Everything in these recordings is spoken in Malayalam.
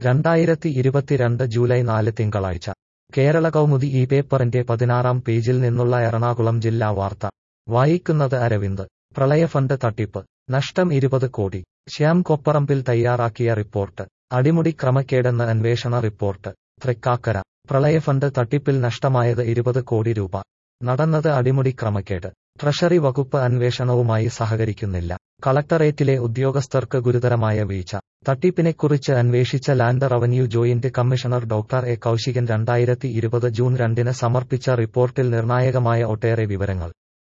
രണ്ടായിരത്തി ഇരുപത്തിരണ്ട് ജൂലൈ നാല് തിങ്കളാഴ്ച കേരള കൗമുദി ഈ പേപ്പറിന്റെ പതിനാറാം പേജിൽ നിന്നുള്ള എറണാകുളം ജില്ലാ വാർത്ത വായിക്കുന്നത് അരവിന്ദ് പ്രളയഫണ്ട് തട്ടിപ്പ് നഷ്ടം ഇരുപത് കോടി ശ്യാം കൊപ്പറമ്പിൽ തയ്യാറാക്കിയ റിപ്പോർട്ട് അടിമുടി ക്രമക്കേടെന്ന് അന്വേഷണ റിപ്പോർട്ട് തൃക്കാക്കര പ്രളയഫണ്ട് തട്ടിപ്പിൽ നഷ്ടമായത് ഇരുപത് കോടി രൂപ നടന്നത് അടിമുടി ക്രമക്കേട് ട്രഷറി വകുപ്പ് അന്വേഷണവുമായി സഹകരിക്കുന്നില്ല കളക്ടറേറ്റിലെ ഉദ്യോഗസ്ഥർക്ക് ഗുരുതരമായ വീഴ്ച തട്ടിപ്പിനെക്കുറിച്ച് അന്വേഷിച്ച land revenue joint commissioner doctor A Kaushikan രണ്ടായിരത്തി ഇരുപത് ജൂൺ രണ്ടിന് സമർപ്പിച്ച റിപ്പോർട്ടിൽ നിർണായകമായ ഒട്ടേറെ വിവരങ്ങൾ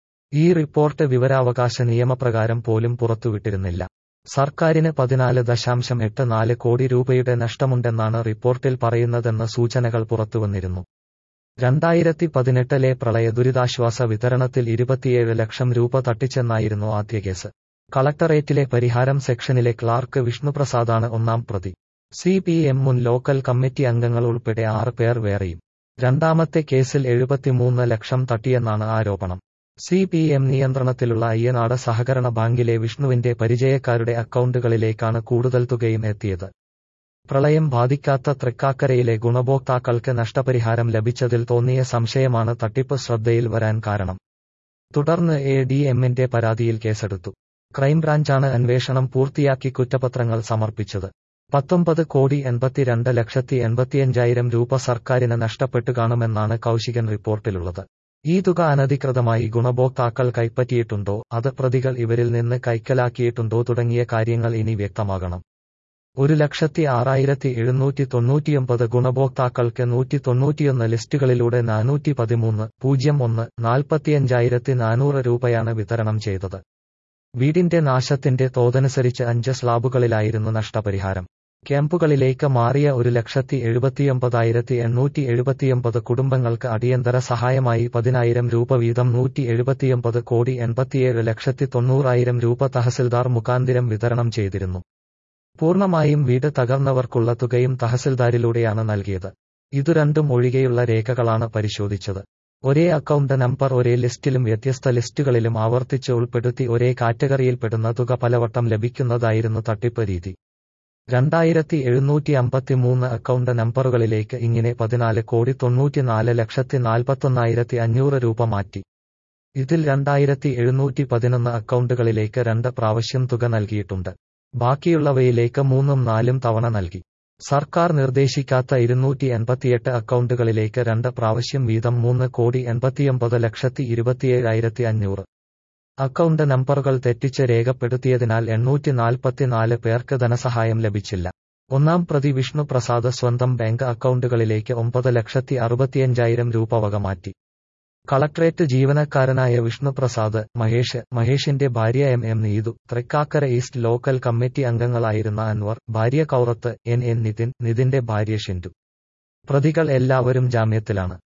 ഈ റിപ്പോർട്ട് വിവരാവകാശ നിയമപ്രകാരം പോലും പുറത്തുവിട്ടിരുന്നില്ല സർക്കാരിന് പതിനാല് ദശാംശം എട്ട് നാല് കോടി രൂപയുടെ നഷ്ടമുണ്ടെന്നാണ് റിപ്പോർട്ടിൽ പറയുന്നതെന്ന് സൂചനകൾ പുറത്തുവന്നിരുന്നു രണ്ടായിരത്തി പതിനെട്ടിലെ പ്രളയ ദുരിതാശ്വാസ വിതരണത്തിൽ ഇരുപത്തിയേഴ് ലക്ഷം രൂപ തട്ടിച്ചെന്നായിരുന്നു ആദ്യ കേസ് കളക്ടറേറ്റിലെ പരിഹാരം സെക്ഷനിലെ ക്ലാർക്ക് വിഷ്ണുപ്രസാദാണ് ഒന്നാം പ്രതി സി പി എം മുൻ ലോക്കൽ കമ്മിറ്റി അംഗങ്ങൾ ഉൾപ്പെടെ ആറ് പേർ വേറെയും രണ്ടാമത്തെ കേസിൽ എഴുപത്തിമൂന്ന് ലക്ഷം തട്ടിയെന്നാണ് ആരോപണം സി പി എം നിയന്ത്രണത്തിലുള്ള അയ്യനാട് സഹകരണ ബാങ്കിലെ വിഷ്ണുവിന്റെ പരിചയക്കാരുടെ അക്കൗണ്ടുകളിലേക്കാണ് കൂടുതൽ തുകയും എത്തിയത് പ്രളയം ബാധിക്കാത്ത തൃക്കാക്കരയിലെ ഗുണഭോക്താക്കൾക്ക് നഷ്ടപരിഹാരം ലഭിച്ചതിൽ തോന്നിയ സംശയമാണ് തട്ടിപ്പ് ശ്രദ്ധയിൽ വരാൻ കാരണം തുടർന്ന് എ ഡി എമ്മിന്റെ പരാതിയിൽ കേസെടുത്തു ക്രൈംബ്രാഞ്ചാണ് അന്വേഷണം പൂർത്തിയാക്കി കുറ്റപത്രങ്ങൾ സമർപ്പിച്ചത് പത്തൊമ്പത് കോടി എൺപത്തിരണ്ട് ലക്ഷത്തി എൺപത്തിയഞ്ചായിരം രൂപ സർക്കാരിന് നഷ്ടപ്പെട്ടു കാണുമെന്നാണ് കൌശികൻ റിപ്പോർട്ടിലുള്ളത് ഈ തുക അനധികൃതമായി ഗുണഭോക്താക്കൾ കൈപ്പറ്റിയിട്ടുണ്ടോ അത് പ്രതികൾ ഇവരിൽ നിന്ന് കൈക്കലാക്കിയിട്ടുണ്ടോ തുടങ്ങിയ കാര്യങ്ങൾ ഇനി വ്യക്തമാകണം ഒരു ലക്ഷത്തി ആറായിരത്തി എഴുന്നൂറ്റി തൊണ്ണൂറ്റിയൊമ്പത് ഗുണഭോക്താക്കൾക്ക് നൂറ്റി തൊണ്ണൂറ്റിയൊന്ന് ലിസ്റ്റുകളിലൂടെ നാനൂറ്റി പതിമൂന്ന് പൂജ്യം ഒന്ന് നാൽപ്പത്തിയഞ്ചായിരത്തി നാനൂറ് രൂപയാണ് വിതരണം ചെയ്തത് വീടിന്റെ നാശത്തിന്റെ തോതനുസരിച്ച് അഞ്ച് സ്ലാബുകളിലായിരുന്നു നഷ്ടപരിഹാരം ക്യാമ്പുകളിലേക്ക് മാറിയ ഒരു ലക്ഷത്തി എഴുപത്തിയൊമ്പതായിരത്തി എണ്ണൂറ്റി എഴുപത്തിയൊമ്പത് കുടുംബങ്ങൾക്ക് അടിയന്തര സഹായമായി പതിനായിരം രൂപ വീതം നൂറ്റി എഴുപത്തിയൊമ്പത് കോടി എൺപത്തിയേഴ് ലക്ഷത്തി തൊണ്ണൂറായിരം രൂപ തഹസിൽദാർ മുഖാന്തിരം വിതരണം ചെയ്തിരുന്നു പൂർണ്ണമായും വീട് തകർന്നവർക്കുള്ള തുകയും തഹസിൽദാരിലൂടെയാണ് നൽകിയത് ഇതു രണ്ടും ഒഴികെയുള്ള രേഖകളാണ് പരിശോധിച്ചത് ഒരേ അക്കൗണ്ട് നമ്പർ ഒരേ ലിസ്റ്റിലും വ്യത്യസ്ത ലിസ്റ്റുകളിലും ആവർത്തിച്ച് ഉൾപ്പെടുത്തി ഒരേ കാറ്റഗറിയിൽപ്പെടുന്ന തുക പലവട്ടം ലഭിക്കുന്നതായിരുന്നു തട്ടിപ്പ് രീതി രണ്ടായിരത്തി എഴുന്നൂറ്റി അമ്പത്തിമൂന്ന് അക്കൗണ്ട് നമ്പറുകളിലേക്ക് ഇങ്ങനെ പതിനാല് കോടി തൊണ്ണൂറ്റിനാല് ലക്ഷത്തി നാൽപ്പത്തൊന്നായിരത്തി അഞ്ഞൂറ് രൂപ മാറ്റി ഇതിൽ രണ്ടായിരത്തി എഴുന്നൂറ്റി പതിനൊന്ന് അക്കൗണ്ടുകളിലേക്ക് രണ്ട് പ്രാവശ്യം തുക നൽകിയിട്ടുണ്ട് ബാക്കിയുള്ളവയിലേക്ക് മൂന്നും നാലും തവണ നൽകി സർക്കാർ നിർദ്ദേശിക്കാത്ത ഇരുന്നൂറ്റി എൺപത്തിയെട്ട് അക്കൗണ്ടുകളിലേക്ക് രണ്ട് പ്രാവശ്യം വീതം മൂന്ന് കോടി എൺപത്തിയൊമ്പത് ലക്ഷത്തി ഇരുപത്തിയേഴായിരത്തി അഞ്ഞൂറ് അക്കൗണ്ട് നമ്പറുകൾ തെറ്റിച്ച് രേഖപ്പെടുത്തിയതിനാൽ എണ്ണൂറ്റി നാൽപ്പത്തിനാല് പേർക്ക് ധനസഹായം ലഭിച്ചില്ല ഒന്നാം പ്രതി വിഷ്ണു പ്രസാദ് സ്വന്തം ബാങ്ക് അക്കൗണ്ടുകളിലേക്ക് ഒമ്പത് ലക്ഷത്തി അറുപത്തിയഞ്ചായിരം രൂപ വക മാറ്റി കളക്ട്രേറ്റ് ജീവനക്കാരനായ വിഷ്ണുപ്രസാദ് മഹേഷ് മഹേഷിന്റെ ഭാര്യ M M Neethu Thrikkakara east local committee അംഗങ്ങളായിരുന്ന അൻവർ ഭാര്യ കൗറത്ത് എൻ എൻ നിതിൻ നിതിന്റെ ഭാര്യ ഷിൻഡു പ്രതികൾ എല്ലാവരും ജാമ്യത്തിലാണ്